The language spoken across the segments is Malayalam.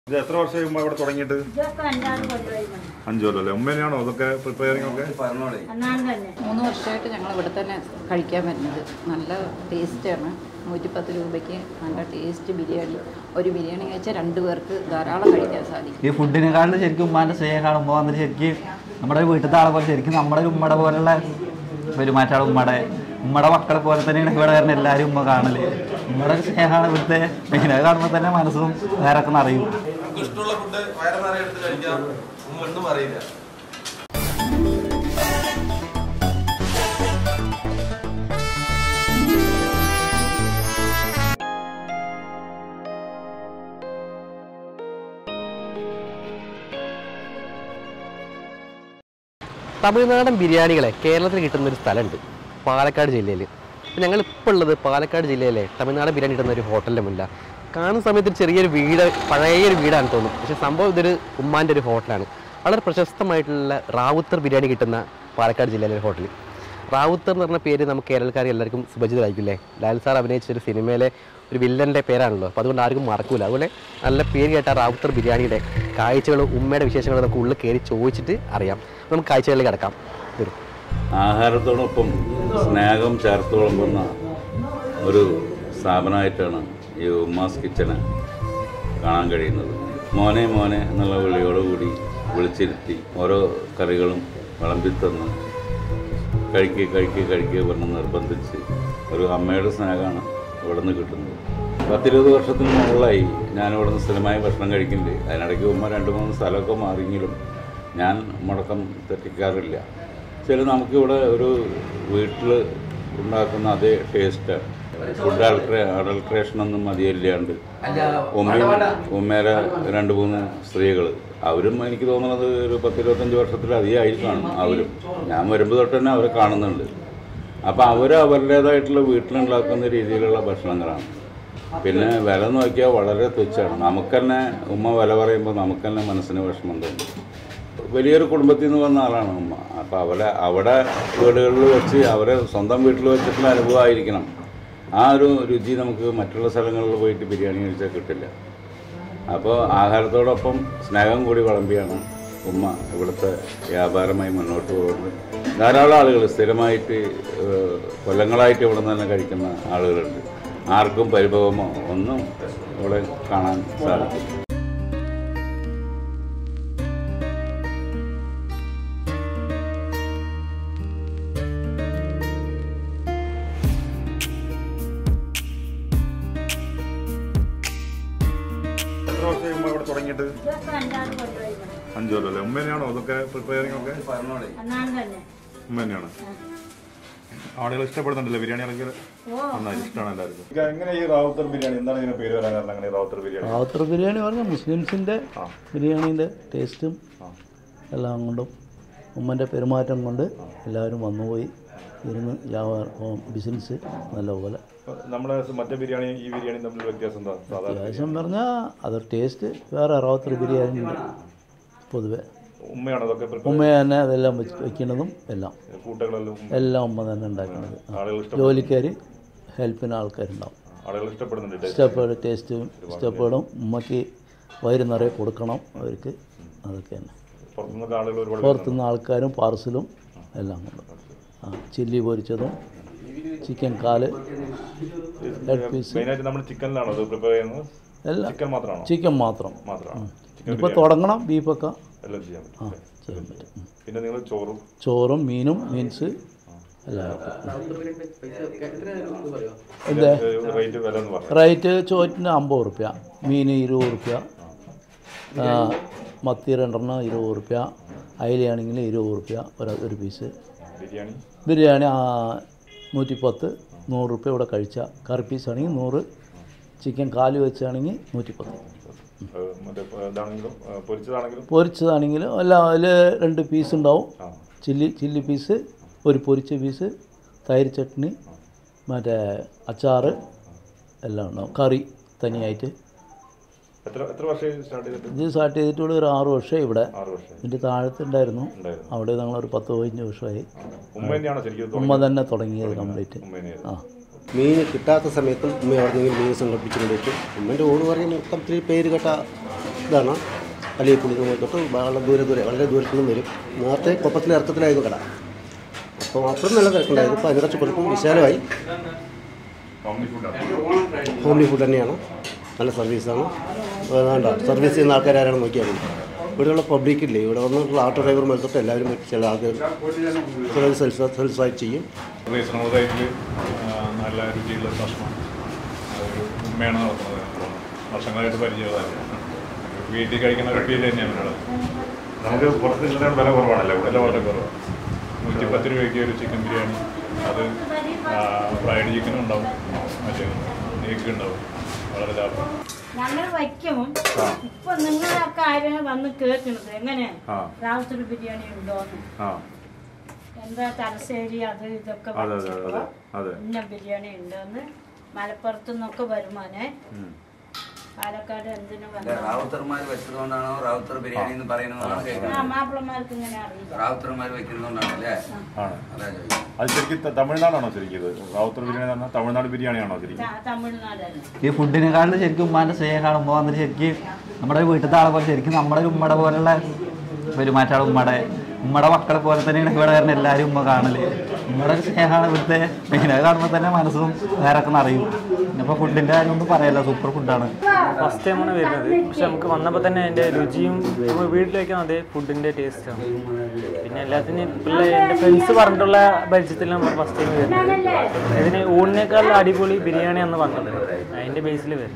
ഇത് എത്ര വർഷമായി ഉമ്മ ഇവിടെ തുടങ്ങിയിട്ട് ഇതൊക്കെ അഞ്ചാറ് കൊല്ലമായി മതി. അഞ്ചു കൊല്ലം അല്ലേ ഉമ്മേനെയാണോ അതൊക്കെ പ്രിപ്പയറിംഗ് ഒക്കെ അന്നാണ് തന്നെ മൂന്ന് വർഷമായിട്ട് ഞങ്ങൾ ഇവിടെ തന്നെ കഴിക്കാൻ വരുന്നത് നല്ല ടേസ്റ്റാണ് നൂറ്റിപ്പത്ത് രൂപയ്ക്ക് നല്ല ടേസ്റ്റ് ബിരിയാണി ഒരു ബിരിയാണി കഴിച്ചാൽ രണ്ട് പേർക്ക് ധാരാളം കഴിക്കാൻ സാധിക്കും ഈ ഫുഡിനെക്കാളും ശരിക്കും ഉമ്മാൻ്റെ സ്നേഹം കാണുമ്പോൾ വന്നിട്ട് ശരിക്കും നമ്മുടെ വീട്ടിലത്തെ ആളെ പോലെ ശരിക്കും നമ്മുടെ ഒരു ഉമ്മയുടെ പോലുള്ള പെരുമാറ്റാണ് ഉമ്മയുടെ ഉമ്മയുടെ മക്കളെ പോലെ തന്നെയാണ് ഇവിടെ വരുന്ന എല്ലാവരും ഉമ്മ കാണല് ഉമ്മയുടെ ഒരു സ്നേഹമാണ് ഇവിടുത്തെ മെയിൻ അത് കാണുമ്പോൾ തന്നെ മനസ്സും വേറൊക്കെ നിറയും നമുക്ക് ഇഷ്ടമുള്ള ഫുഡ് വയറ് നിറയെ എടുത്ത് കഴിക്കാം ഒന്നും ഒന്നും അറിയില്ല തമിഴ്നാടൻ ബിരിയാണികളെ കേരളത്തിൽ കിട്ടുന്ന ഒരു സ്ഥലമുണ്ട് പാലക്കാട് ജില്ലയിൽ അപ്പോൾ ഞങ്ങൾ ഇപ്പോൾ ഉള്ളത് പാലക്കാട് ജില്ലയിലെ തമിഴ്നാടൻ ബിരിയാണി കിട്ടുന്ന ഒരു ഹോട്ടലിൻ്റെ മുന്നിലാണ് കാണുന്ന സമയത്ത് ഒരു ചെറിയൊരു വീട് പഴയൊരു വീടാണ് തോന്നും പക്ഷേ സംഭവം ഇതൊരു ഉമ്മാൻ്റെ ഒരു ഹോട്ടലാണ് വളരെ പ്രശസ്തമായിട്ടുള്ള റാവുത്തർ ബിരിയാണി കിട്ടുന്ന പാലക്കാട് ജില്ലയിലെ ഒരു ഹോട്ടൽ റാവുത്തർ എന്ന് പറഞ്ഞ പേര് നമുക്ക് കേരളക്കാർ എല്ലാവർക്കും സുപരിചിതമായിരിക്കില്ലേ ലാൽ സാർ അഭിനയിച്ച ഒരു സിനിമയിലെ ഒരു വില്ലൻ്റെ പേരാണല്ലോ അപ്പോൾ അതുകൊണ്ട് ആർക്കും മറക്കൂല അതുപോലെ നല്ല പേര് കേട്ട റാവുത്തർ ബിരിയാണിയുടെ കാഴ്ചകളും ഉമ്മയുടെ വിശേഷങ്ങളും നമുക്ക് ഉള്ളിൽ കയറി ചോദിച്ചിട്ട് അറിയാം നമുക്ക് കാഴ്ചകളിലേക്ക് കിടക്കാം വരും ആഹാരത്തോടൊപ്പം സ്നേഹം ചേർത്ത് വിളമ്പുന്ന ഒരു സ്ഥാപനമായിട്ടാണ് ഈ ഉമ്മാസ് കിച്ചന് കാണാൻ കഴിയുന്നത് മോനെ മോനെ എന്നുള്ള വിളിയോടുകൂടി വിളിച്ചിരുത്തി ഓരോ കറികളും വിളമ്പിത്തന്ന് കഴിക്കുക കഴിക്കുക കഴിക്കുക പറഞ്ഞ് നിർബന്ധിച്ച് ഒരു അമ്മയുടെ സ്നേഹമാണ് ഇവിടെ നിന്ന് കിട്ടുന്നത് പത്തിരുപത് വർഷത്തിന് മുകളിലായി ഞാൻ ഇവിടെ നിന്ന് സ്ഥിരമായി ഭക്ഷണം കഴിക്കുന്നുണ്ട് അതിനിടയ്ക്ക് ഉമ്മ രണ്ട് മൂന്ന് സ്ഥലമൊക്കെ മാറിയെങ്കിലും ഞാൻ മുടക്കം തെറ്റിക്കാറില്ല ചില നമുക്കിവിടെ ഒരു വീട്ടിൽ ഉണ്ടാക്കുന്ന അതേ ടേസ്റ്റാണ് ഫുഡ് അഡൾട്രേ അഡൾട്രേഷനൊന്നും മതിയല്ലാണ്ട് ഉമ്മയും ഉമ്മേരെ രണ്ട് മൂന്ന് സ്ത്രീകൾ അവരും എനിക്ക് തോന്നുന്നത് ഒരു പത്തിരുപത്തഞ്ച് വർഷത്തിലധികമായി കാണും അവരും ഞാൻ വരുമ്പോൾ തൊട്ട് തന്നെ അവരെ കാണുന്നുണ്ട് അപ്പോൾ അവർ അവരുടേതായിട്ടുള്ള വീട്ടിലുണ്ടാക്കുന്ന രീതിയിലുള്ള ഭക്ഷണങ്ങളാണ് പിന്നെ വില നോക്കിയാൽ വളരെ തുച്ഛമാണ് നമുക്ക് തന്നെ ഉമ്മ വില പറയുമ്പോൾ നമുക്ക് തന്നെ മനസ്സിന് വിഷമം തോന്നും വലിയൊരു കുടുംബത്തിൽ നിന്ന് വന്ന ആളാണ് ഉമ്മ അപ്പോൾ അവരെ അവിടെ വീടുകളിൽ വെച്ച് അവരെ സ്വന്തം വീട്ടിൽ വെച്ചിട്ടുള്ള അനുഭവമായിരിക്കണം ആ ഒരു രുചി നമുക്ക് മറ്റുള്ള സ്ഥലങ്ങളിൽ പോയിട്ട് ബിരിയാണി കഴിച്ചാൽ കിട്ടില്ല അപ്പോൾ ആഹാരത്തോടൊപ്പം സ്നേഹം കൂടി വിളമ്പിയാണ് ഉമ്മ ഇവിടുത്തെ വ്യാപാരമായി മുന്നോട്ട് പോകുന്നത് ധാരാളം ആളുകൾ സ്ഥിരമായിട്ട് ഏഹ്, കൊല്ലങ്ങളായിട്ട് ഇവിടെ നിന്ന് തന്നെ കഴിക്കുന്ന ആളുകളുണ്ട് ആർക്കും പരിഭവമോ ഒന്നും ഇവിടെ കാണാൻ സാധിക്കും എത്ര വർഷമായി ഉമ്മ ഇവിടെ തുടങ്ങിയിട്ട് ഇതൊക്കെ അഞ്ചാറ് കൊല്ലമായി മതി. അഞ്ചു കൊല്ലം അല്ലേ ഉമ്മേനെയാണോ അതൊക്കെ പ്രിപ്പയറിംഗ് ഒക്കെ പറഞ്ഞോളെ അന്നാണ് തന്നെ ഉമ്മ തന്നെയാണ് ആളുകൾ ഇഷ്ടപ്പെടുന്നുണ്ടല്ലോ ബിരിയാണി ഇറക്കി ഓ നന്നായി ഇഷ്ടമാണ് എല്ലാവർക്കും എങ്ങനെ ഈ റാവുത്തർ ബിരിയാണി എന്താണ് ഇതിന് പേര് വരാൻ കാരണം അങ്ങനെ റാവുത്തർ ബിരിയാണി റാവുത്തർ ബിരിയാണി പറഞ്ഞാൽ മുസ്ലിംസിൻ്റെ ബിരിയാണീൻ്റെ ടേസ്റ്റും എല്ലാം കൊണ്ടും ഉമ്മൻ്റെ പെരുമാറ്റം കൊണ്ട് എല്ലാവരും വന്നുപോയി ഇരുന്ന് വ്യാപാരം ബിസിനസ് നല്ലപോലെ നമ്മുടെ മറ്റേ ബിരിയാണി ഈ ബിരിയാണി തമ്മിൽ വ്യത്യാസം എന്താ സാധാരണ അത്യാവശ്യം പറഞ്ഞാൽ അതൊരു ടേസ്റ്റ് വേറെ റാവുത്തർ ബിരിയാണി ഉണ്ട് പൊതുവെ ഉമ്മയാണോ അതൊക്കെ prepare- ഉമ്മ തന്നെ അതെല്ലാം വെച്ച് വയ്ക്കുന്നതും എല്ലാം കൂട്ടുകളെല്ലാം എല്ലാം ഉമ്മ തന്നെ ഉണ്ടാക്കുന്നത് ആ. ആളുകൾ ഇഷ്ടം ജോലിക്കാർ ഹെൽപ്പിന് ആൾക്കാരുണ്ടാവും ആളുകൾ ഇഷ്ടപ്പെടുന്നുണ്ട് ഇഷ്ടപ്പെടും ടേസ്റ്റും ഇഷ്ടപ്പെടും ഉമ്മയ്ക്ക് വയറ് നിറയെ കൊടുക്കണം അവർക്ക് അതൊക്കെ തന്നെ പുറത്തുനിന്നൊക്കെ ആളുകൾ ഒരുപാട് പുറത്തുനിന്ന് ആൾക്കാരും പാർസലും എല്ലാം കൊണ്ട് ആ ചില്ലി പൊരിച്ചതും ചിക്കൻ കാല് ഹെഡ് പീസ് മെയിനായിട്ട് നമ്മൾ ചിക്കനിലാണോ അത് പ്രിപ്പയർ ചെയ്യുന്നത് എല്ലാം ചിക്കൻ മാത്രമാണോ ചിക്കൻ മാത്രം മാത്രമാണ് ഇപ്പോൾ തുടങ്ങണം ബീഫൊക്കെ എല്ലാം ചെയ്യാൻ ആ പറ്റും ചെയ്യാൻ പറ്റും ഉം. പിന്നെ നിങ്ങൾ ചോറും ചോറും മീനും മീൻസ് എല്ലാം എന്താ റേറ്റ് വില എന്ന് പറഞ്ഞു റേറ്റ് ചോറ്റിന് അമ്പത് റുപ്യ മീൻ ഇരുപത് റുപ്യ ആ, മത്തി രണ്ടെണ്ണം ഇരുപത് റുപ്യ അയിലയാണെങ്കിൽ ഇരുപത് റുപ്യ ഒരു ഒരു പീസ് ബിരിയാണി ബിരിയാണി ആ, നൂറ്റിപ്പത്ത് നൂറ് റുപ്യ ഇവിടെ കഴിച്ചാൽ കറി പീസ് ആണെങ്കിൽ നൂറ് ചിക്കൻ കാല് വെച്ചാണെങ്കിൽ നൂറ്റിപ്പത്ത് ഏഹ് മറ്റേ ഏഹ് ഇതാണെങ്കിലും ഏഹ് പൊരിച്ചതാണെങ്കിലും പൊരിച്ചതാണെങ്കിൽ എല്ലാം അതിൽ രണ്ട് പീസ് ഉണ്ടാവും ആ ചില്ലി ചില്ലി പീസ് ഒരു പൊരിച്ച പീസ് തൈര് ചട്നി മറ്റേ അച്ചാറ് എല്ലാം ഉണ്ടാവും കറി തനിയായിട്ട് എത്ര എത്ര വർഷമായി സ്റ്റാർട്ട് ചെയ്തിട്ട് ഇത് സ്റ്റാർട്ട് ചെയ്തിട്ട് ഇവിടെ ഒരു ആറ് വർഷം ഇവിടെ ആറ് വർഷം ഇതിൻ്റെ താഴത്തുണ്ടായിരുന്നു ഉണ്ടായിരുന്നു അവിടെ ഞങ്ങളൊരു പത്ത് പതിനഞ്ച് വർഷമായി ഉമ്മ തന്നെയാണോ ശരിക്കും ഇത് ഉമ്മ തന്നെ തുടങ്ങിയത് കംപ്ലീറ്റ് ഉമ്മ തന്നെയായിരുന്നു ആ മീൻ കിട്ടാത്ത സമയത്തും ഉമ്മ എവിടെയെങ്കിലും മീൻ സംഘടിപ്പിച്ചു കൊണ്ടിട്ട് ഉമ്മൻ്റെ ഓട് പറയുന്ന മൊത്തത്തിൽ പേര് കേട്ട ഇതാണ് അലിയക്കുടി തൊട്ട് വളരെ ദൂരെ ദൂരെ വളരെ ദൂരത്തു നിന്നും വരും നേരത്തെ കൊപ്പത്തിലെ ഇറക്കത്തിലായിരുന്നു കട അപ്പോൾ അത്രയും നല്ല തിരക്കുണ്ടായിരുന്നു ഇപ്പോൾ അതിനെ കുറച്ചും വിശാലമായി ഹോംലി ഫുഡാണ് ഹോംലി ഫുഡ് തന്നെയാണ് നല്ല സർവീസാണ് വേണ്ട സർവീസ് ചെയ്യുന്ന ആൾക്കാരാരാണെന്ന് നോക്കിയാൽ മതി ഇവിടെയുള്ള പബ്ലിക് ഇല്ലേ ഇവിടെ വന്നിട്ടുള്ള ഓട്ടോ ഡ്രൈവർമാർ തൊട്ട് എല്ലാവരും ചില ആൾക്കാർ ചിലർ സെൽഫ് സെൽഫായിട്ട് ചെയ്യും റീസണബിൾ റേറ്റിൽ നല്ല രുചിയുള്ള ഭക്ഷണം ഒരു ഉമ്മയാണ് നടത്തുന്നത് വർഷങ്ങളായിട്ട് പരിചയമുള്ളതല്ല വീട്ടിൽ കഴിക്കുന്ന ഒരു ഫീൽ തന്നെയാണ് ഇവിടെ നമുക്ക് പുറത്ത് ചില്ലറ വില കുറവാണല്ലോ വില വളരെ കുറവാണ് നൂറ്റി പത്ത് രൂപയ്ക്ക് ഒരു ചിക്കൻ ബിരിയാണി അത് ഫ്രൈഡ് ചിക്കനും ഉണ്ടാവും മറ്റേ എഗ് ഉണ്ടാവും വളരെ ലാഭം ഞങ്ങൾ വയ്ക്കും ഇപ്പൊ നിങ്ങളൊക്കെ ആരെങ്കിലും വന്ന് കേൾക്കണത് എങ്ങനെയാ ആ. റാവുത്തൂർ ബിരിയാണി ഉണ്ടോന്ന് ആ എന്താ തലശ്ശേരി അത് ഇതൊക്കെ അതെ, അതെ, വച്ചപ്പോ അതെ, അതെ. ഇന്ന ബിരിയാണി ഉണ്ടെന്ന് മലപ്പുറത്തു നിന്നൊക്കെ വരുമാനെ പാലക്കാട് എന്തിനു വന്നു റാവുത്തർമാർ വെച്ചതുകൊണ്ടാണോ റാവുത്തർ ബിരിയാണി എന്ന് പറയുന്നതാണോ ആ കേൾക്കുന്നത് മാപ്പിളമാർക്ക് ഇങ്ങനെ അറിയില്ല റാവുത്തർമാർ വെക്കുന്നതുകൊണ്ടാണോ അല്ലേ ആണ് അതാ ചോദിക്കുന്നത് അത് ശരിക്കും ത- തമിഴ്നാടാണോ ശരിക്കും ഇത് റാവുത്തർ ബിരിയാണി എന്ന് പറഞ്ഞാൽ തമിഴ്നാട് ബിരിയാണിയാണോ ശരിക്കും ത- തമിഴ്നാടല്ലേ ഈ ഫുഡിനെക്കാളും ശരിക്കും ഉമ്മാൻ്റെ സ്നേഹം കാണുമ്പോൾ വന്നിട്ട് ശരിക്കും നമ്മുടെ വീട്ടിലത്തെ ആളെ പോലെ ശരിക്കും നമ്മുടെ ഒരു ഉമ്മയുടെ പോലുള്ള പെരുമാറ്റമാണ് ഉമ്മയുടെ ഉമ്മയുടെ മക്കളെ പോലെ തന്നെയാണ് ഇവിടെ വരുന്ന എല്ലാവരും ഉമ്മ കാണല് ഉമ്മയുടെ ഒരു സ്നേഹമാണ് ഇവിടുത്തെ മെയിൻ അത് കാണുമ്പോൾ തന്നെ മനസ്സും നേരൊക്കെ നിറയും അപ്പോൾ ഫുഡിൻ്റെ കാര്യം ഒന്നും പറയല്ല സൂപ്പർ ഫുഡാണ് ഫസ്റ്റ് ടൈമാണ് വരുന്നത് പക്ഷെ നമുക്ക് വന്നപ്പോൾ തന്നെ അതിൻ്റെ രുചിയും നമ്മൾ വീട്ടിൽ വയ്ക്കുന്ന അതേ ഫുഡിൻ്റെ ടേസ്റ്റാണ് പിന്നെ എല്ലാത്തിനും പിള്ളേർ എൻ്റെ ഫ്രണ്ട്സ് പറഞ്ഞിട്ടുള്ള പരിചയത്തിൽ നമ്മൾ ഫസ്റ്റ് ടൈം വരുന്നത് ഇതിന് ഊണിനേക്കാൾ അടിപൊളി ബിരിയാണി എന്ന് പറഞ്ഞത് അതിൻ്റെ ബേസിൽ വരും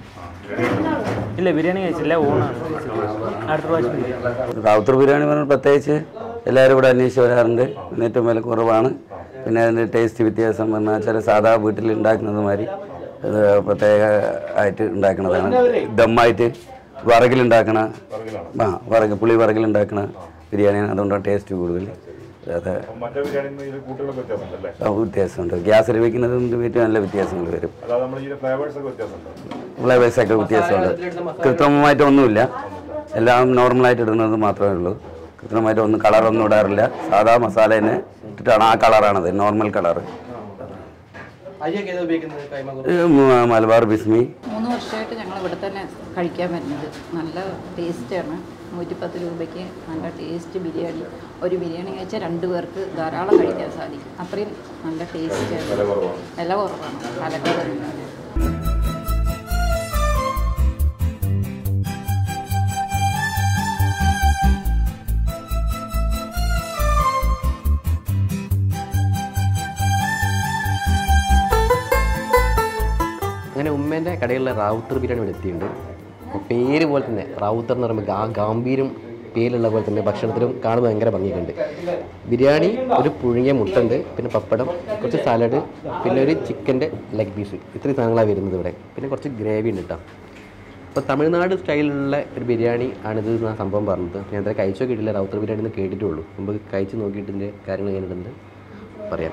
ഇല്ല ബിരിയാണി കഴിച്ചില്ല ഊണാണ് കഴിച്ചത്. അടുത്ത പ്രാവശ്യം ബിരിയാണി റാവുത്തർ ബിരിയാണി പറഞ്ഞാൽ പ്രത്യേകിച്ച് എല്ലാവരും ഇവിടെ അന്വേഷിച്ച് വരാറുണ്ട് പിന്നെ ഏറ്റവും വില കുറവാണ് പിന്നെ അതിൻ്റെ ടേസ്റ്റ് വ്യത്യാസം പറഞ്ഞാൽ ചില സാധാ വീട്ടിൽ ഉണ്ടാക്കുന്നത് മാതിരി അത് പ്രത്യേക ആയിട്ട് ഉണ്ടാക്കുന്നതാണ് ദമ്മായിട്ട് വറകിലുണ്ടാക്കണ ആ വറക് പുളി വറകിലുണ്ടാക്കണ ബിരിയാണിയാണ് അതുകൊണ്ടാണ് ടേസ്റ്റ് കൂടുതൽ അത് മറ്റേ ബിരിയാണി ഇത് കൂട്ടുകളൊക്കെ വ്യത്യാസമുണ്ടല്ലേ ആ, വ്യത്യാസമുണ്ട് ഗ്യാസിൽ വെക്കുന്നതും വീട്ടിൽ നല്ല വ്യത്യാസങ്ങൾ വരും അല്ലാതെ നമ്മൾ ഈ ഫ്ലേവേഴ്സ് ഒക്കെ വ്യത്യാസമുണ്ടോ ഫ്ലേവേഴ്സൊക്കെ വ്യത്യാസമുണ്ട് കൃത്രിമമായിട്ടൊന്നുമില്ല എല്ലാം നോർമലായിട്ട് ഇടുന്നത് മാത്രമേ ഉള്ളൂ കൃത്രിമമായിട്ട് ഒന്നും കളറൊന്നും ഇടാറില്ല സാധാ മസാല തന്നെ ഇട്ടിട്ടാണ് ആ കളറാണത് നോർമൽ കളർ അരിയൊക്കെ ഏതാ ഉപയോഗിക്കുന്നത് കൈമ മലബാർ ബിസ്മി മൂന്ന് വർഷമായിട്ട് ഞങ്ങൾ ഇവിടെ തന്നെ കഴിക്കാൻ വരുന്നത് നല്ല ടേസ്റ്റാണ് നൂറ്റിപ്പത്ത് രൂപയ്ക്ക് നല്ല ടേസ്റ്റ് ബിരിയാണി ഒരു ബിരിയാണി കഴിച്ചാൽ രണ്ട് പേർക്ക് ധാരാളം കഴിക്കാൻ സാധിക്കും അത്രയും നല്ല ടേസ്റ്റാണ് വില കുറവാണ് വില കുറവാണ് പാലക്കാട് അങ്ങനെ ഉമ്മേൻ്റെ കടയിലുള്ള റാവുത്തർ ബിരിയാണി ഇവിടെ എത്തിയിട്ടുണ്ട് അപ്പോൾ പേര് പോലെ തന്നെ റാവുത്തർ എന്ന് പറയുമ്പോൾ ആ ഗാംഭീര്യം പേരിലുള്ള പോലെ തന്നെ ഭക്ഷണത്തിലും കാണുമ്പോൾ ഭയങ്കര ഭംഗിയുണ്ട് ബിരിയാണി ഒരു പുഴുങ്ങിയ മുട്ടുണ്ട് പിന്നെ പപ്പടം കുറച്ച് സാലഡ് പിന്നെ ഒരു ചിക്കൻ്റെ ലെഗ് പീസ് ഇത്രയും സാധനങ്ങളാണ് വരുന്നത് ഇവിടെ പിന്നെ കുറച്ച് ഗ്രേവി ഉണ്ട് കേട്ടോ അപ്പോൾ തമിഴ്നാട് സ്റ്റൈലിലുള്ള ഒരു ബിരിയാണി ആണിത് എന്നാ സംഭവം പറഞ്ഞത് ഞാൻ ഇതുവരെ കഴിച്ചോ കേട്ടില്ല റൗത്തർ ബിരിയാണി എന്ന് കേട്ടിട്ടുള്ളൂ മുമ്പ് കഴിച്ച് നോക്കിയിട്ട് ഇതിൻ്റെ കാര്യങ്ങൾ എങ്ങനെയുണ്ട് പറയാം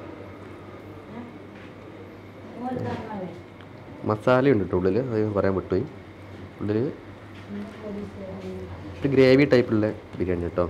മസാലയുണ്ട് കേട്ടോ ഉള്ളിൽ അത് ഞാൻ പറയാൻ വിട്ടുപോയി ഉള്ളിൽ ഒരു ഗ്രേവി ടൈപ്പുള്ള ബിരിയാണി കേട്ടോ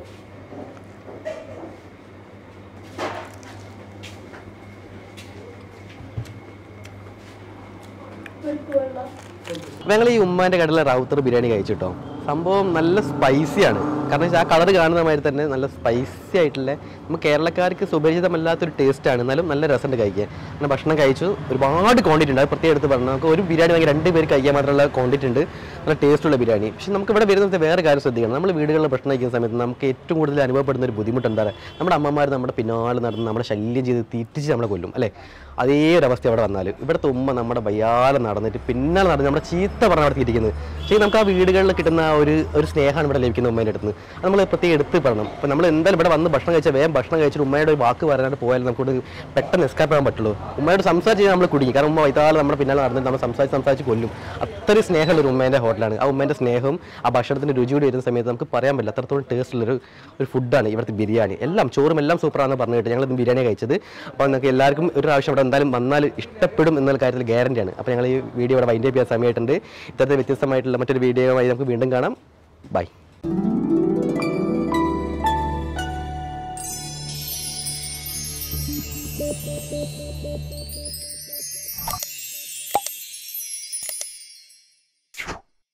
ഞങ്ങൾ ഈ ഉമ്മാൻ്റെ കടയിലെ റൗത്തർ ബിരിയാണി കഴിച്ചിട്ടോ സംഭവം നല്ല സ്പൈസിയാണ് കാരണം വെച്ചാൽ ആ കളർ കാണുന്ന മാതിരി തന്നെ നല്ല സ്പൈസി ആയിട്ടുള്ള നമുക്ക് കേരളക്കാർക്ക് സുപരിചിതമല്ലാത്തൊരു ടേസ്റ്റാണ് എന്നാലും നല്ല രസമുണ്ട് കഴിക്കാൻ അങ്ങനെ ഭക്ഷണം കഴിച്ചു ഒരുപാട് ക്വാണ്ടിറ്റി ഉണ്ട് അത് പ്രത്യേകം എടുത്ത് പറഞ്ഞു നമുക്ക് ഒരു ബിരിയാണി വാങ്ങി രണ്ട് പേര് കഴിക്കാൻ മാത്രമുള്ള ക്വാണ്ടിറ്റി ഉണ്ട് നല്ല ടേസ്റ്റുള്ള ബിരിയാണി പക്ഷേ നമുക്ക് ഇവിടെ വരുന്നത് വേറെ കാര്യം ശ്രദ്ധിക്കണം നമ്മൾ വീടുകളിൽ ഭക്ഷണം കഴിക്കുന്ന സമയത്ത് നമുക്ക് ഏറ്റവും കൂടുതൽ അനുഭവപ്പെടുന്ന ഒരു ബുദ്ധിമുട്ട് എന്താ പറയുക നമ്മുടെ അമ്മമാർ നമ്മുടെ പിന്നാലെ നടന്ന് നമ്മുടെ ശല്യം ചെയ്ത് തീറ്റിച്ച് നമ്മളെ കൊല്ലും അല്ലേ അതേ ഒരു അവസ്ഥ അവിടെ വന്നാൽ ഇവിടുത്തെ ഉമ്മ നമ്മുടെ വയ്യാലെ നടന്നിട്ട് പിന്നാലെ നടന്ന് നമ്മുടെ ചീത്ത പറഞ്ഞ അവിടെ തീറ്റിക്കുന്നത് പക്ഷേ നമുക്ക് ആ വീടുകളിൽ കിട്ടുന്ന ആ ഒരു ഒരു സ്നേഹമാണ് ഇവിടെ ലഭിക്കുന്ന ഉമ്മേൻ്റെ അടുത്ത് അത് നമ്മൾ പ്രത്യേകം എടുത്ത് പറയണം അപ്പോൾ നമ്മൾ എന്തായാലും ഇവിടെ വന്ന് ഭക്ഷണം കഴിച്ചാൽ വേഗം ഭക്ഷണം കഴിച്ചിട്ട് ഉമ്മയുടെ ഒരു വാക്ക് പറയാനായിട്ട് പോയാൽ നമുക്ക് പെട്ടെന്ന് എസ്കാപ്പ് ചെയ്യാൻ പറ്റുള്ളൂ ഉമ്മയോട് സംസാരിച്ച് നമ്മൾ കുടുങ്ങി കാരണം ഉമ്മ വൈതാലെ നമ്മുടെ പിന്നാലെ നടന്നിട്ട് നമ്മൾ സംസാരിച്ച് സംസാരിച്ച് കൊല്ലും അത്രയും സ്നേഹമുള്ള ഒരു ഉമ്മേൻ്റെ ഹോട്ടലാണ് ആ ഉമ്മേൻ്റെ സ്നേഹവും ആ ഭക്ഷണത്തിൻ്റെ രുചി കൂടി വരുന്ന സമയത്ത് നമുക്ക് പറയാൻ പറ്റില്ല അത്രത്തോളം ടേസ്റ്റുള്ളൊരു ഒരു ഫുഡാണ് ഇവിടുത്തെ ബിരിയാണി എല്ലാം ചോറും എല്ലാം സൂപ്പറാണെന്ന് പറഞ്ഞിട്ട് ഞങ്ങൾ ഇന്ന് ബിരിയാണി കഴിച്ചത് അപ്പോൾ നിങ്ങൾക്ക് എല്ലാവർക്കും ഒരു പ്രാവശ്യം ഇവിടെ എന്തായാലും വന്നാൽ ഇഷ്ടപ്പെടും എന്നുള്ള കാര്യത്തിൽ ഗ്യാരണ്ടിയാണ് അപ്പോൾ ഞങ്ങൾ ഈ വീഡിയോ ഇവിടെ വൈൻഡ് ചെയ്യാൻ സമയമായിട്ടുണ്ട് ഇത്തരത്തിൽ വ്യത്യസ്തമായിട്ടുള്ള മറ്റൊരു വീഡിയോയുമായി നമുക്ക് വീണ്ടും കാണാം ബൈ